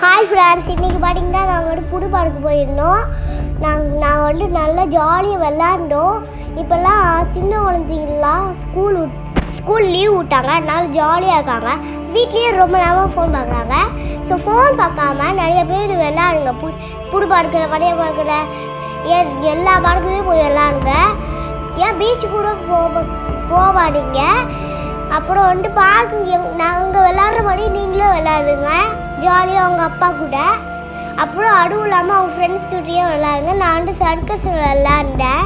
Hi friends இன்றைக்கி பார்த்தீங்கன்னா நாங்கள் வந்து புது பார்க்கு போயிருந்தோம் நாங்கள் நாங்கள் வந்து நல்லா ஜாலியாக விளாண்டோம் இப்போல்லாம் சின்ன குழந்தைங்களாம் ஸ்கூல் ஸ்கூல் லீவ் விட்டாங்க அதனால ஜாலியாக இருக்காங்க வீட்லேயே ரொம்ப நேரம் ஃபோன் பார்க்குறாங்க ஸோ ஃபோன் பார்க்காம நிறைய பேர் விளாடுங்க பு புது பார்க்கில் பழைய பார்க்கில் ஏ எல்லா பார்க்குலையும் போய் விளாடுங்க ஏன் பீச்சு கூட போக போவாதீங்க அப்புறம் வந்து பார்க்கு நாங்கள் விளாட்ற மாதிரி நீங்களும் விளாடுங்க ஜாலியாக அவங்க அப்பா கூட அப்புறம் அதுவும் இல்லாமல் அவங்க ஃப்ரெண்ட்ஸ் கிட்டேயும் விளாடுங்க நான் வந்து சர்க்கஸ் விளாண்டேன்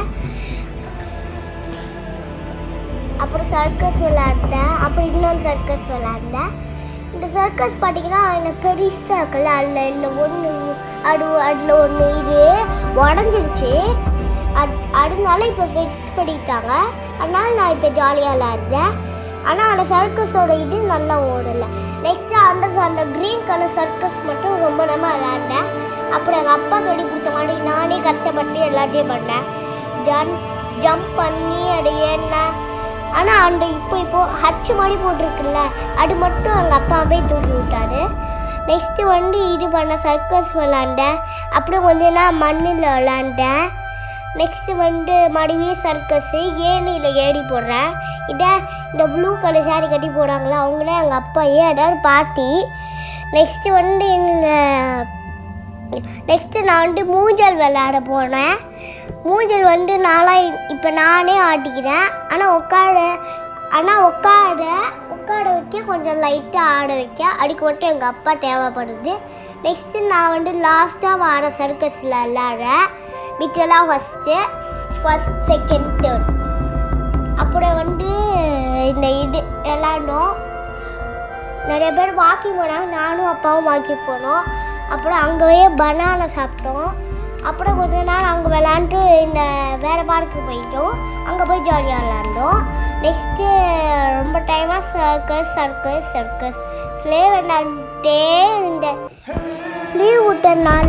அப்புறம் சர்க்கஸ் விளாண்டேன் அப்புறம் இன்னொரு சர்க்கஸ் விளாண்டேன் இந்த சர்க்கஸ் பார்த்தீங்கன்னா எனக்கு பெருசாக இருக்குல்ல அதில் இல்லை ஒன்று அது அதில் ஒன்று இது உடஞ்சிருச்சு அது அதனால இப்போ ஃபிக்ஸ் பண்ணிட்டாங்க அதனால நான் இப்போ ஜாலியாக விளாடுறேன் ஆனால் அந்த சர்க்கஸோட இது நல்லா ஓடலை நெக்ஸ்ட்டு அந்த அந்த க்ரீன் கலர் சர்க்கஸ் மட்டும் ரொம்ப நேரமாக விளாண்டேன் அப்புறம் எங்கள் அப்பா சொல்லி கொடுத்த மாதிரி நானே கஷ்டப்பட்டு எல்லாத்தையும் பண்ணேன் ஜன் ஜம்ப் பண்ணி அது ஏறினேன் ஆனால் அந்த இப்போ இப்போ ஹச்சு மாதிரி போட்டிருக்குல்ல அது மட்டும் எங்கள் அப்பா போய் தூக்கி விட்டாரு நெக்ஸ்ட்டு வந்து இது பண்ண சர்க்கஸ் விளாண்டேன் அப்புறம் கொஞ்ச நேரம் மண்ணில் விளாண்டேன் நெக்ஸ்ட்டு வந்து மறுபடியும் சர்க்கஸு ஏணியில் ஏறி போடுறேன் இதை இந்த ப்ளூ கலர் சாரி கட்டி போடுறாங்களா அவங்களே எங்கள் அப்பா ஏன் அதாவது பாட்டி நெக்ஸ்ட்டு வந்து எங்கள் நெக்ஸ்ட்டு நான் வந்து மூஞ்சல் விளையாட போனேன் மூஞ்சல் வந்து நாளாக இப்போ நானே ஆட்டிக்கிறேன் ஆனால் உட்கார ஆனால் உட்கார உட்கார வைக்க கொஞ்சம் லைட்டாக ஆட வைக்க அதுக்கு மட்டும் எங்கள் அப்பா தேவைப்படுது நெக்ஸ்ட்டு நான் வந்து லாஸ்ட்டாக ஆட சர்க்கஸில் விளாட்றேன் மிட்டெல்லாம் ஃபஸ்ட்டு ஃபஸ்ட் செகண்ட் தேர்ட் அப்புறம் வந்து இந்த இது விளாண்டோம் நிறைய பேர் வாக்கிங் போனாங்க நானும் அப்பாவும் வாக்கிங் போனோம் அப்புறம் அங்கேயே பனானா சாப்பிட்டோம் அப்புறம் கொஞ்ச நாள் அங்கே விளாண்டுட்டு இந்த வேறு பார்க்கு போயிட்டோம் அங்கே போய் ஜாலியாக விளாண்டோம் நெக்ஸ்ட்டு ரொம்ப டைமாக சர்க்கஸ் சர்க்கஸ் சர்க்கஸ் ஸ்லே விளாண்டே இந்த லீவ் விட்டனால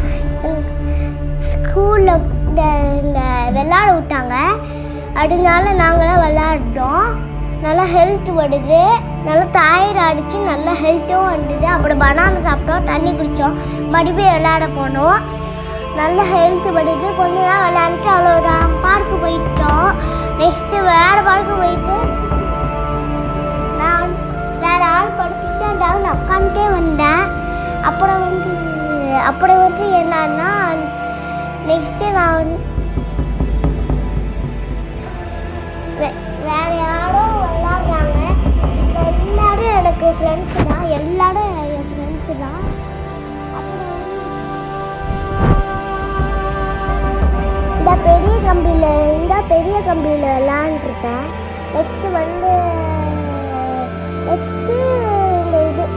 ஸ்கூலில் இந்த இந்த விளாட விட்டாங்க அதனால நாங்களாம் விளாண்டோம் நல்லா ஹெல்த் வருது நல்லா டயர்ட் அடிச்சு நல்லா ஹெல்த்தும் வந்தது அப்புறம் பனானா சாப்பிட்டோம் தண்ணி குடித்தோம் மறுபடியும் விளையாட போனோம் நல்ல ஹெல்த் வருது கொஞ்ச நேரம் விளையாண்டுட்டு அவ்வளோதான் பார்க்கு போயிட்டோம் நெக்ஸ்ட்டு வேறு பார்க்கு போயிட்டு நான் வேற ஆள் படுத்துட்டு அந்த ஆள் நான் உட்காந்துட்டே வந்தேன் அப்புறம் வந்து அப்புறம் வந்து என்னன்னா நெக்ஸ்ட்டு நான் வந்து வே- வேற யாரோ விளாட்றாங்க எல்லாரும் எனக்கு ஃப்ரெண்ட்ஸு தான் எல்லாரும் என் ஃப்ரெண்ட்ஸு தான் அப்புறம் இந்த பெரிய கம்பியில் இந்த பெரிய கம்பியில் விளாண்டுருக்கேன் நெக்ஸ்ட்டு வந்து நெக்ஸ்ட்டு இந்த இது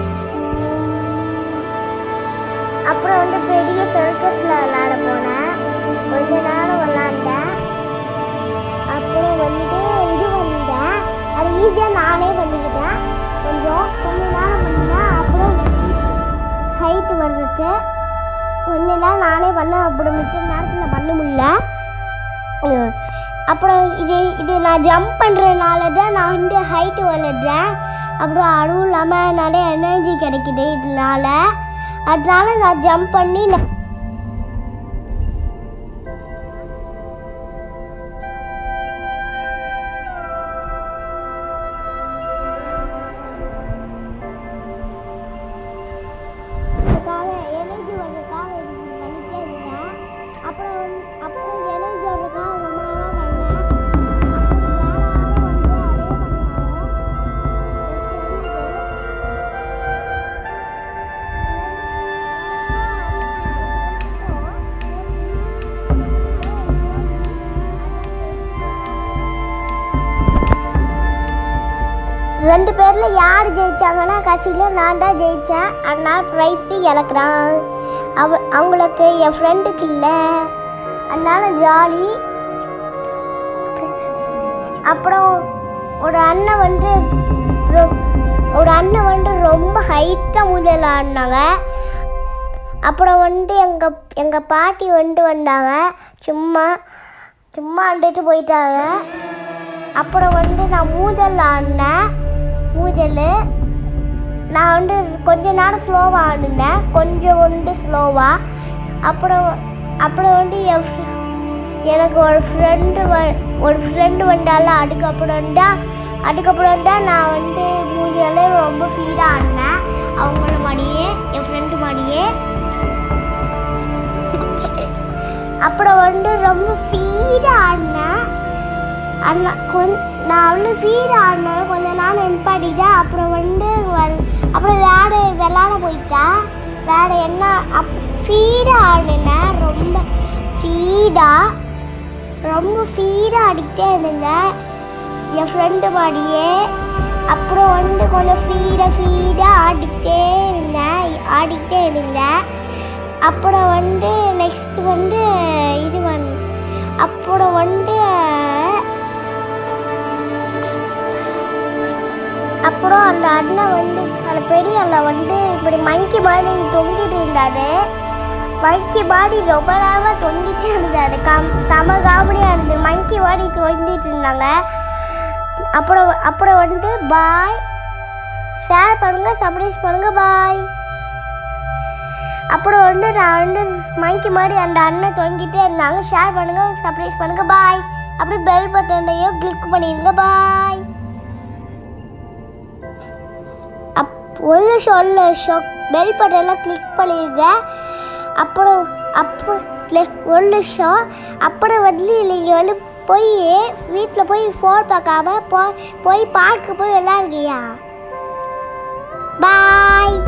அப்புறம் வந்து பெரிய சர்க்கஸில் விளாட போனேன் கொஞ்ச நேரம் விளாண்டேன் அப்புறம் வந்து இது வந்தேன் அது ஈஸியாக நானே பண்ணிக்கிட்டேன் கொஞ்சம் கொஞ்ச நேரம் பண்ணேன் அப்புறம் ஹைட்டு வர்றதுக்கு கொஞ்ச நேரம் நானே பண்ணேன் அப்புறம் மிச்ச நேரத்தில் பண்ண முடியல உம். அப்புறம் இது இது நான் ஜம்ப் பண்ணுறதுனால தான் நான் வந்து ஹைட்டு வளர்றேன் அப்புறம் அதுவும் இல்லாமல் நிறைய எனர்ஜி கிடைக்குது இதனால அதனால நான் ஜம்ப் பண்ணி நான் அதுக்காக எனர்ஜி வர்றதுக்காக இது பண்ணிட்டே இருந்தேன் அப்புறம் வந்து- அப்புறம் எனர்ஜி வர்றதுக்காக ரொம்ப நேரம் பண்ணேன் அப்புறம் வேற யாரும் வந்து அதே ரெண்டு பேரில் யார் ஜெயிச்சாங்கன்னா கடைசியில் நான் தான் ஜெயித்தேன் அதனால் ப்ரைஸு எனக்கு தான் அவ அவங்களுக்கு என் ஃப்ரெண்டுக்கு இல்லை அதனால ஜாலி அப்புறம் ஒரு அண்ணன் வந்து ரொ- ஒரு அண்ணன் வந்து ரொம்ப ஹைட்டாக முதல்ல ஆடினாங்க அப்புறம் வந்து எங்கள் எங்கள் பாட்டி வந்து வந்தாங்க சும்மா சும்மா வந்துட்டு போயிட்டாங்க அப்புறம் வந்து நான் மூதல் ஆடினேன் மூதல் நான் வந்து கொஞ்ச நேரம் ஸ்லோவாக ஆடினேன் கொஞ்சம் வந்து ஸ்லோவாக அப்புறம் அப்புறம் வந்து என் fr- எனக்கு ஒரு ஃப்ரெண்டு வ ஒரு ஃப்ரெண்டு வந்தால அதுக்கப்புறம் தான் அதுக்கப்புறம் தான் நான் வந்து மூஞ்சியாலே ரொம்ப ஃபீலாக ஆடினேன் அவங்கள மாதிரியே என் ஃப்ரெண்டு மாதிரியே அப்புறம் வந்து ரொம்ப ஃபீடாக ஆடினேன் அண்ணா கொஞ் நான் அவ்வளோ ஃபீட் ஆடினாலும் கொஞ்ச நாள் நிப்பாட்டிட்டேன் அப்புறம் வந்து வ- அப்புறம் வேற விளாட போயிட்டேன் வேற என்ன அப் ஃபீடாக ஆடினேன் ரொம்ப ஃபீடாக ரொம்ப ஃபீடாக ஆடிக்கிட்டே இருந்தேன் என் ஃப்ரெண்டு மாதிரியே அப்புறம் வந்து கொஞ்சம் ஃபீடாக ஃபீடாக ஆடிக்கிட்டே இருந்தேன் ஆடிக்கிட்டே இருந்தேன் அப்புறம் வந்து நெக்ஸ்ட் வந்து இது வந்து அப்புறம் வந்து அப்புறம் அந்த அண்ணன் வந்து அந்த பெரிய அண்ணன் வந்து இப்படி மங்கி மாதிரி தொங்கிட்டு இருந்தாரு மங்கி மாதிரி ரொம்ப நேரமாக தொங்கிட்டே இருந்தாரு காம் செம காமெடியாக இருந்தது மங்கி மாதிரி தொங்கிட்டு இருந்தாங்க அப்புறம் அப்புறம் வந்து பாய் ஷேர் பண்ணுங்க சர்ப்ரைஸ் பண்ணுங்க பாய் அப்புறம் வந்து நான் வந்து மங்கி மாதிரி அந்த அண்ணன் தொங்கிட்டே இருந்தாங்க ஷேர் பண்ணுங்க சர்ப்ரைஸ் பண்ணுங்க பாய் அப்படியே பெல் பட்டனையும் கிளிக் பண்ணிடுங்க பாய் அப் ஒரு நிமிஷம் ஒரு நிமிஷம் பெல் பட்டனில் கிளிக் பண்ணிடுங்க அப்புறம் அப்புறம் le- ஒரு நிமிஷம் அப்புறம் வந்து நீங்கள் வந்து போய் வீட்டில் போய் ஃபோன் பார்க்காம போய் போய் பார்க்க போய் விளாடுங்கய்யா பாய்